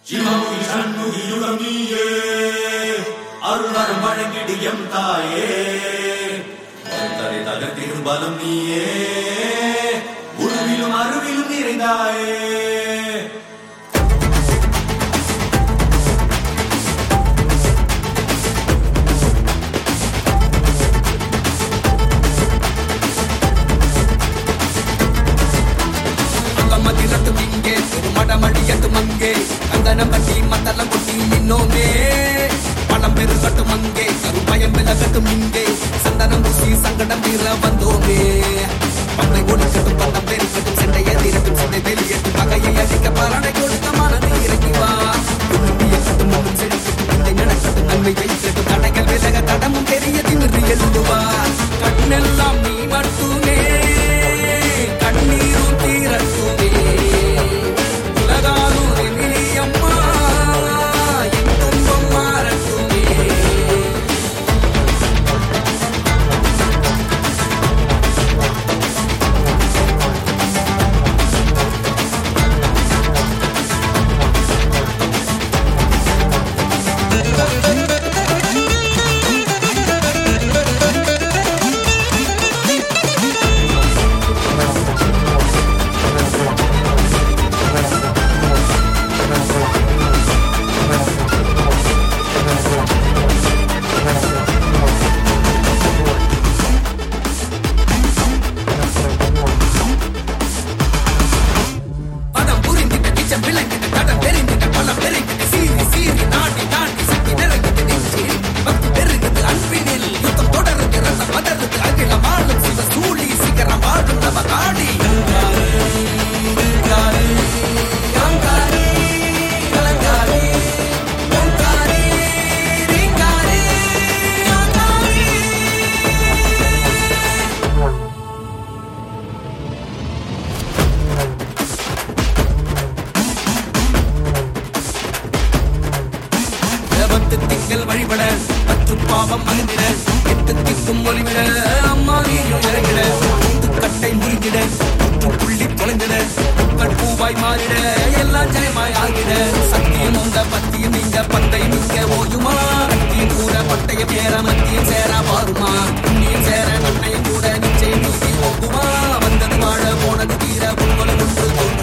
சிவமுகி சண்முகியுடன் நீயே அருளர் வழங்கிடு எம் தாயே தரை தகர்த்திடும் பலம் நீயே உருவிலும் அருவிலும் நிறைந்தாயே அங்கமதிரட்டும் இங்கே திருமடமடியட்டும் அங்கே கங்கனம் கட்டி மத்தளம் கொட்டி நின்னோமே பணம் பெருகட்டும் அங்கே கருப்பயம் விலகட்டும் இங்கே சந்தனம் பூசி சங்கடம் தீர வந்தோமே பண்டை ஒடுக்கட்டும் பந்தம் பெருக்கட்டும் செண்டையை தீரட்டும் செண்டை வெளியட்டும் பகையை அடிக்க பலனை கொடுத்த மனதை இறங்கி வா கட்டும் முன்னும் செழிக்கட்டும் இந்த நடக்கட்டும் நன்மை ஜெயிக்கட்டும் தடைகள் விலக தடமும் பெரிய திமிரு எழுதுவா கண்ணெல்லாம் நீ மட்டுமே கண்ணீரும் தீரட்டுமே உலகாலும் எமிலியம்மா என் துன்பம் மாறட்டுமே பதம் புரிந்திட்ட கிச்சம் விளங்கிட்ட கடம் பெருங்கிட்ட பலம் பெருங்கிட்ட சீறி சீறி நாடி நாடி சக்தி நிறைங்கிட்ட நெஞ்சு பக்தி பெருகுது அன்பினில் யுத்தம் தொடருது ரத்தம் பதறுது அகிலம் ஆளும் சிவ சூழி சிகரம் வாழும் நம்ம காடி காங்காரி, கலங்காரி, ஓங்காரி, ரீங்காரி, யோகாரி. தேவத்து திங்கள் வழிபட பத்து பாவம் மகிழ்ந்திட எட்டு திக்கும் ஒளிவிட அம்மா நீயும் இறங்கிட கட்டை முறிஞ்சிட புள்ளி தொலைந்திட பூக்கள் பூவாய் மாறிட எல்லாம் ஜெயமாய் ஆகிட சத்தியம் உங்க பத்தியம் நீங்க பந்தை நீங்க ஓயுமா கத்தியும் கூட பட்டயம் சேர மத்தியம் சேர பாருமா புண்ணியம் சேர நன்மையும் கூட நிச்சயம் நீதி ஓகுமா வந்தது வாழ போனது தீர பொங்கல் ஒன்று தோன்றும்